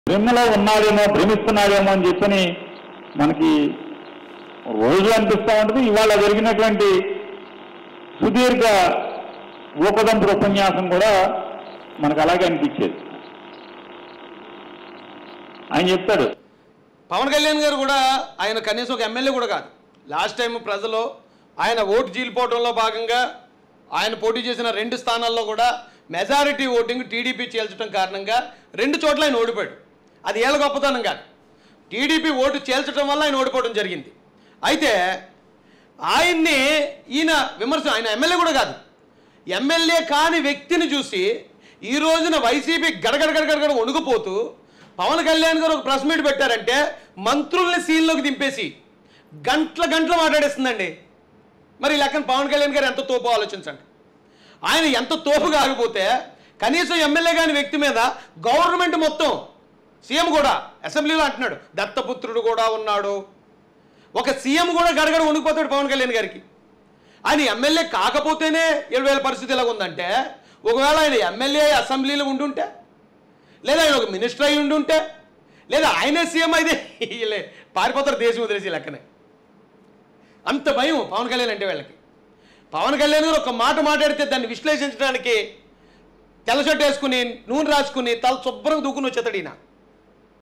భ్రమలో ఉన్నాడేమో భ్రమిస్తున్నాడేమో అని చెప్పని మనకి రోజు అనిపిస్తూ ఉంటుంది ఇవాళ జరిగినటువంటి సుదీర్ఘ ఊపదంపుడు ఉపన్యాసం కూడా మనకు అలాగే అనిపించేది ఆయన చెప్తాడు పవన్ కళ్యాణ్ గారు కూడా ఆయన కనీసం ఒక ఎమ్మెల్యే కూడా కాదు లాస్ట్ టైం ప్రజలు ఆయన ఓటు చీలిపోవడంలో భాగంగా ఆయన పోటీ చేసిన రెండు స్థానాల్లో కూడా మెజారిటీ ఓటింగ్ టీడీపీ చేల్చడం కారణంగా రెండు చోట్ల ఆయన ఓడిపోయాడు అది ఏళ్ళ గొప్పతనం కాదు టీడీపీ ఓటు చేల్చడం వల్ల ఆయన ఓడిపోవడం జరిగింది అయితే ఆయన్ని ఈయన విమర్శ ఆయన ఎమ్మెల్యే కూడా కాదు ఎమ్మెల్యే కాని వ్యక్తిని చూసి ఈ రోజున వైసీపీ గడగడ గడగడ వణుకుపోతూ పవన్ కళ్యాణ్ గారు ఒక ప్రెస్ మీట్ పెట్టారంటే మంత్రుల్ని సీన్లోకి దింపేసి గంటల గంటలు మాట్లాడేస్తుందండి మరి ఈ లెక్కన పవన్ కళ్యాణ్ గారు ఎంత తోపు ఆలోచించండి ఆయన ఎంత తోపుగా ఆగిపోతే కనీసం ఎమ్మెల్యే కాని వ్యక్తి మీద గవర్నమెంట్ మొత్తం సీఎం కూడా అసెంబ్లీలో అంటున్నాడు దత్తపుత్రుడు కూడా ఉన్నాడు ఒక సీఎం కూడా గడగడ వణికిపోతాడు పవన్ కళ్యాణ్ గారికి ఆయన ఎమ్మెల్యే కాకపోతేనే ఏడు వేల పరిస్థితి ఎలా ఉందంటే ఒకవేళ ఆయన ఎమ్మెల్యే అసెంబ్లీలో ఉండుంటే లేదా ఆయన ఒక మినిస్టర్ అయి ఉండుంటే లేదా ఆయనే సీఎం అయితే వీళ్ళే పారిపోతారు దేశం వదిలేసి ఈ లెక్కనే అంత భయం పవన్ కళ్యాణ్ అంటే వీళ్ళకి పవన్ కళ్యాణ్ గారు ఒక మాట మాట్లాడితే దాన్ని విశ్లేషించడానికి తెల్ల షర్ట్ వేసుకుని నూనె రాసుకుని తల శుభ్రంగా దూకుని వచ్చేతాడు ఈయన